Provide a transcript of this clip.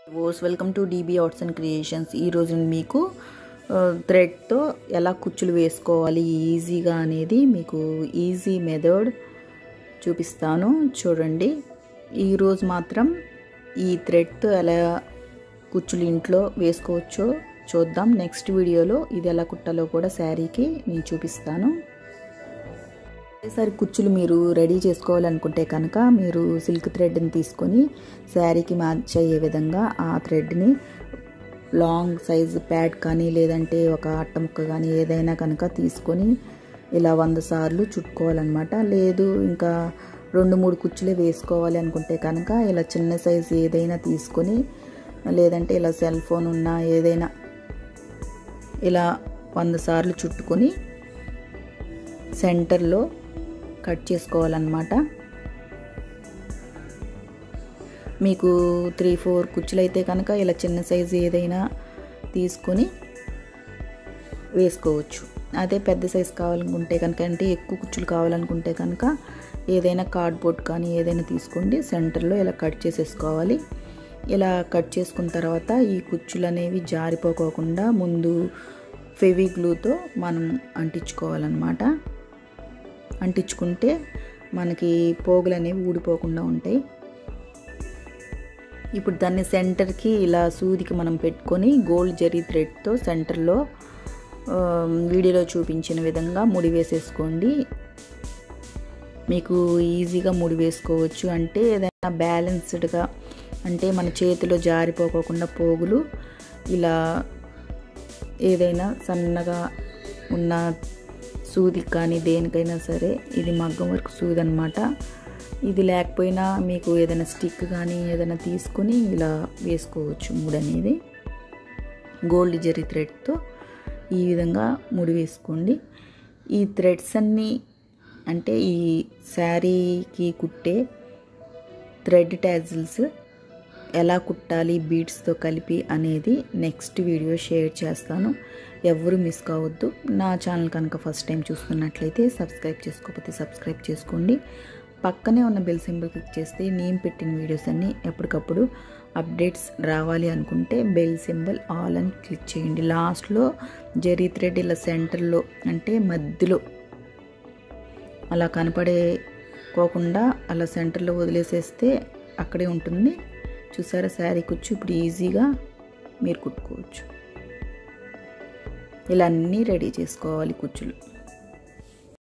ఓస్ welcome to DB arts and creations ఈరోజు నేను మీకు థ్రెడ్తో ఎలా కుచ్చులు వేసుకోవాలి ఈజీగా అనేది మీకు ఈజీ మెథడ్ చూపిస్తాను చూడండి ఈరోజు మాత్రం ఈ థ్రెడ్తో ఎలా కుచ్చులు ఇంట్లో వేసుకోవచ్చో చూద్దాం నెక్స్ట్ వీడియోలో ఇది ఎలా కుట్టాలో కూడా శారీకి నేను చూపిస్తాను ఒకేసారి కుచ్చులు మీరు రెడీ చేసుకోవాలనుకుంటే కనుక మీరు సిల్క్ థ్రెడ్ని తీసుకొని శారీకి మ్యాచ్ అయ్యే విధంగా ఆ థ్రెడ్ని లాంగ్ సైజ్ ప్యాడ్ కానీ లేదంటే ఒక అట్ట ముక్క కానీ ఏదైనా కనుక తీసుకొని ఇలా వంద సార్లు చుట్టుకోవాలన్నమాట లేదు ఇంకా రెండు మూడు కుచ్చులే వేసుకోవాలి అనుకుంటే కనుక ఇలా చిన్న సైజు ఏదైనా తీసుకొని లేదంటే ఇలా సెల్ ఫోన్ ఉన్నా ఏదైనా ఇలా వంద సార్లు చుట్టుకొని సెంటర్లో కట్ చేసుకోవాలన్నమాట మీకు త్రీ ఫోర్ కుచ్చులు అయితే కనుక ఇలా చిన్న సైజు ఏదైనా తీసుకొని వేసుకోవచ్చు అదే పెద్ద సైజు కావాలనుకుంటే కనుక అంటే ఎక్కువ కుచ్చులు కావాలనుకుంటే కనుక ఏదైనా కార్డ్బోర్డ్ కానీ ఏదైనా తీసుకోండి సెంటర్లో ఇలా కట్ చేసేసుకోవాలి ఇలా కట్ చేసుకున్న తర్వాత ఈ కుచ్చులు అనేవి జారిపోకోకుండా ముందు ఫెవి గ్లూతో మనం అంటించుకోవాలన్నమాట అంటించుకుంటే మనకి పోగులు అనేవి ఊడిపోకుండా ఉంటాయి ఇప్పుడు దాన్ని సెంటర్కి ఇలా సూదికి మనం పెట్టుకొని గోల్డ్ జరీ థ్రెడ్తో సెంటర్లో వీడియోలో చూపించిన విధంగా ముడి వేసేసుకోండి మీకు ఈజీగా ముడి వేసుకోవచ్చు అంటే ఏదైనా బ్యాలెన్స్డ్గా అంటే మన చేతిలో జారిపోకోకుండా పోగులు ఇలా ఏదైనా సన్నగా ఉన్న సూది కానీ దేనికైనా సరే ఇది మగ్గం వరకు సూది అనమాట ఇది లేకపోయినా మీకు ఏదైనా స్టిక్ కానీ ఏదైనా తీసుకొని ఇలా వేసుకోవచ్చు ముడి అనేది గోల్డ్ జరీ థ్రెడ్తో ఈ విధంగా ముడి వేసుకోండి ఈ థ్రెడ్స్ అన్నీ అంటే ఈ శారీకి కుట్టే థ్రెడ్ ట్యాజిల్స్ ఎలా కుట్టాలి బీడ్స్తో కలిపి అనేది నెక్స్ట్ వీడియో షేర్ చేస్తాను ఎవరు మిస్ కావద్దు నా ఛానల్ కనుక ఫస్ట్ టైం చూస్తున్నట్లయితే సబ్స్క్రైబ్ చేసుకోకపోతే సబ్స్క్రైబ్ చేసుకోండి పక్కనే ఉన్న బెల్ సింబల్ క్లిక్ చేస్తే నేను పెట్టిన వీడియోస్ అన్నీ ఎప్పటికప్పుడు అప్డేట్స్ రావాలి అనుకుంటే బెల్ సింబల్ ఆల్ అని క్లిక్ చేయండి లాస్ట్లో జెరీ థ్రెడ్ ఇలా సెంటర్లో అంటే మధ్యలో అలా కనపడేకోకుండా అలా సెంటర్లో వదిలేసేస్తే అక్కడే ఉంటుంది చూసారా శారీ కుచ్చు ఇప్పుడు ఈజీగా మీరు కుట్టుకోవచ్చు ఇలా అన్నీ రెడీ చేసుకోవాలి కుచ్చులు